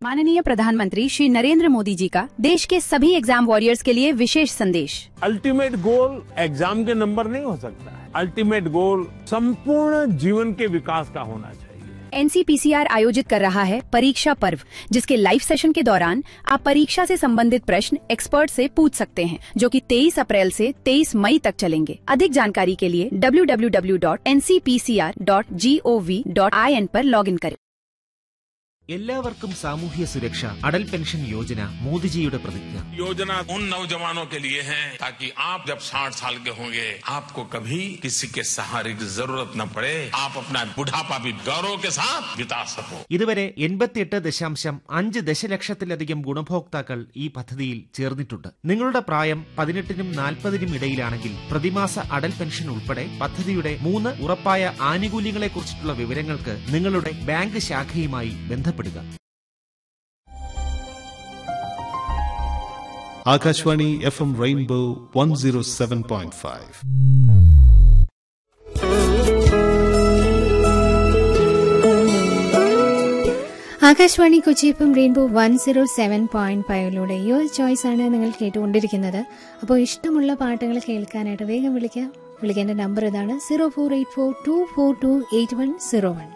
माननीय प्रधानमंत्री श्री नरेंद्र मोदी जी का देश के सभी एग्जाम वॉरियर्स के लिए विशेष संदेश अल्टीमेट गोल एग्जाम के नंबर नहीं हो सकता है अल्टीमेट गोल संपूर्ण जीवन के विकास का होना चाहिए एनसीपीसीआर आयोजित कर रहा है परीक्षा पर्व जिसके लाइव सेशन के दौरान आप परीक्षा से संबंधित प्रश्न एक्सपर्ट से पूछ सकते हैं जो कि 23 अप्रैल से 23 मई तक चलेंगे अधिक जानकारी के लिए www.ncpcr.gov.in पर लॉगिन करें എല്ലാവർക്കും സാമൂഹ്യ സുരക്ഷ അടൽ പെൻഷൻ യോജന മോദിജിയുടെ പ്രതിജ്ഞ योजना उन नौजवानों के लिए है ताकि आप जब 60 साल के होंगे आपको कभी किसी के सहारे की जरूरत न पड़े आप अपना बुढ़ापा भी गौरव के साथ बिता सको ഇതുവരെ എൺപത്തിയെട്ട് ദശാംശം അഞ്ച് ദശലക്ഷത്തിലധികം ഗുണഭോക്താക്കൾ ഈ പദ്ധതിയിൽ ചേർന്നിട്ടുണ്ട് നിങ്ങളുടെ പ്രായം പതിനെട്ടിനും നാൽപ്പതിനും ഇടയിലാണെങ്കിൽ പ്രതിമാസ അടൽ പെൻഷൻ ഉൾപ്പെടെ പദ്ധതിയുടെ മൂന്ന് ഉറപ്പായ ആനുകൂല്യങ്ങളെക്കുറിച്ചിട്ടുള്ള വിവരങ്ങൾക്ക് നിങ്ങളുടെ ബാങ്ക് ശാഖയുമായി ബന്ധപ്പെടുക Akashvani F M rainbow one zero seven point five Akashvani Kochi എഫും rainbow one zero seven point ഫൈവിലൂടെ യുവർ ചോയ്സ് ആണ് നിങ്ങൾ കേട്ടുകൊണ്ടിരിക്കുന്നത് അപ്പോൾ ഇഷ്ടമുള്ള പാട്ടുകൾ കേൾക്കാനായിട്ട് വേഗം വിളിക്കാം വിളിക്കേണ്ട നമ്പർ ഇതാണ് zero four eight four two four two eight one zero one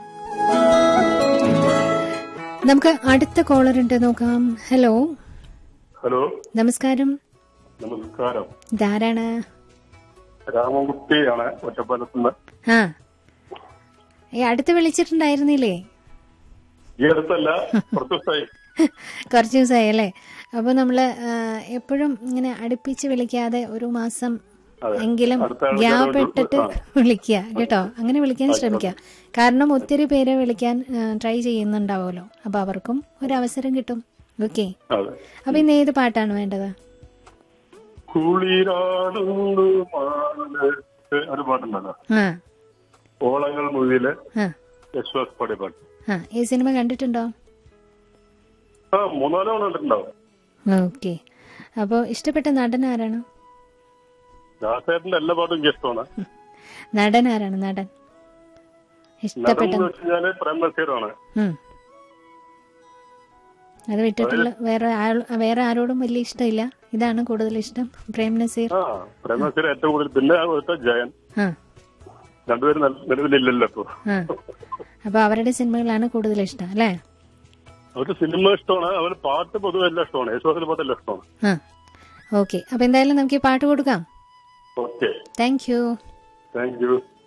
നമുക്ക് അടുത്ത കോളർ ഉണ്ട് നോക്കാം ഹലോ ഹലോ നമസ്കാരം നമസ്കാരം ഇതാരാണ് രാമൻകുട്ടിയാണ് ഒറ്റപ്പാലത്തുനിന്ന് ആ ഈ അടുത്ത് വിളിച്ചിട്ടുണ്ടായിരുന്നില്ലേ ഈ അടുത്തല്ല കുറച്ച് ദിവസമായി കുറച്ച് ദിവസമായി അല്ലേ അപ്പോൾ നമ്മൾ എപ്പോഴും ഇങ്ങനെ അടുപ്പിച്ച് വിളിക്കാതെ ഒരു മാസം അതെ. എങ്കിലും അടുത്ത ആൾ ഗ്യാപ്പ് ഒരു- ഇട്ടിട്ട് ആ. വിളിക്കുക കേട്ടോ അങ്ങനെ വിളിക്കാൻ ശ്രമിക്കുക കാരണം ഒത്തിരി പേര് വിളിക്കാൻ ട്രൈ ചെയ്യുന്നുണ്ടാവുമല്ലോ അപ്പൊ അവർക്കും ഒരു അവസരം കിട്ടും ഓക്കെ അതെ അപ്പൊ ഇന്ന് ഏത് പാട്ടാണ് വേണ്ടത് കുളിരാടുന്നു മാനത്ത് ഒരു പാട്ടുണ്ടല്ലോ ആ ഓളങ്ങൾ മൂവിയിലെ ആ യശ്വാസ് പാടിയ പാട്ട് ആ ഈ സിനിമ കണ്ടിട്ടുണ്ടോ ആ മൂന്നാലോ കണ്ടിട്ടുണ്ടാവും ഓക്കെ അപ്പോൾ ഇഷ്ടപ്പെട്ട നടൻ ആരാണ് ദാസേട്ടന്റെ എല്ലാ പാട്ടും എനിക്ക് ഇഷ്ടമാണ് നടൻ ആരാണ് നടൻ നടൻ ഇഷ്ടപ്പെട്ട എന്ന് വെച്ച് കഴിഞ്ഞാല് പ്രേം നസീറാണ് ഉം. അത് വിട്ടിട്ടുള്ള വേറെ ആൾ- വേറെ ആരോടും വലിയ ഇഷ്ടമില്ല ഇതാണ് കൂടുതൽ ഇഷ്ടം പ്രേം നസീർ ആ പ്രേം നസീർ ഏറ്റവും കൂടുതൽ പിന്നെ ഒരുത്ത ജയൻ ആ രണ്ടുപേരും നല്ല- നിലവിലില്ലല്ലോ ഇപ്പൊ ആ അപ്പൊ അവരുടെ സിനിമകളാണ് കൂടുതൽ ഇഷ്ടം അല്ലേ അവർക്ക് സിനിമ ഇഷ്ടമാണ് അവര് പാട്ട് പൊതുവെ എല്ലാം ഇഷ്ടമാണ് യേശുദാസിന്റെ പാട്ട് എല്ലാം ഇഷ്ടമാണ് ആ ഓക്കെ അപ്പൊ എന്തായാലും നമുക്ക് ഈ പാട്ട് കൊടുക്കാം okay thank you thank U